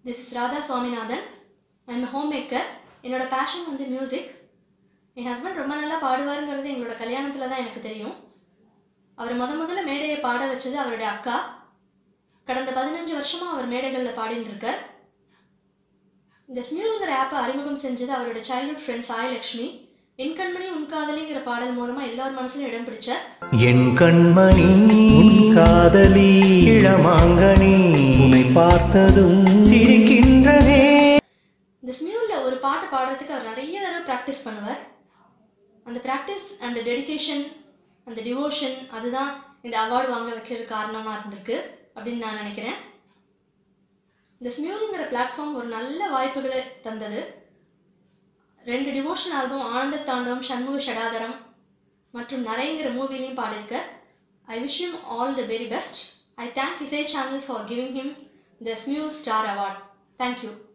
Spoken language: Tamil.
this is Radha Swaminathan I'm homemaker என்னோட பேஷன் வந்து மியூசிக் என் ஹஸ்பண்ட் ரொம்ப நல்லா பாடுவாருங்கிறது எங்களோட கல்யாணத்தில் தான் எனக்கு தெரியும் அவர் முத முதல்ல மேடையை பாட வச்சது அவருடைய அக்கா கடந்த பதினஞ்சு வருஷமாக அவர் மேடைகளில் பாடின்னு இருக்கார் இந்த ஸ்மியூங்கிற ஆப்பை அறிமுகம் செஞ்சது அவரோட சைல்ட்ஹுட் ஃப்ரெண்ட் சாயலக்ஷ்மி என் கண்மணி உன் காதலிங்கிற பாடல் மூலமாக எல்லார் மனசுலையும் இடம் பிடிச்ச என் கண்மணி உன் காதலி இளமாங்கனி உன்னை பார்த்ததும் சிரிக்கின்றதே இந்த ஸ்மியூவில் ஒரு பாட்டு பாடுறதுக்கு அவர் நிறைய தடவை ப்ராக்டிஸ் பண்ணுவார் அந்த ப்ராக்டிஸ் அண்ட் டெடிகேஷன் அந்த டிவோஷன் அதுதான் இந்த அவார்டு வாங்க வைக்கிறது காரணமாக இருந்திருக்கு அப்படின்னு நான் நினைக்கிறேன் இந்த ஸ்மியூலுங்கிற பிளாட்ஃபார்ம் ஒரு நல்ல வாய்ப்புகளை தந்தது ரெண்டு டிவோஷன் ஆல்பம் ஆனந்த தாண்டவம் சண்முக ஷடாதரம் மற்றும் நரைங்கிற மூவிலையும் பாடியிருக்க I wish him all the very best I thank Isai channel for giving him the ஸ்மியூ ஸ்டார் அவார்ட் தேங்க்யூ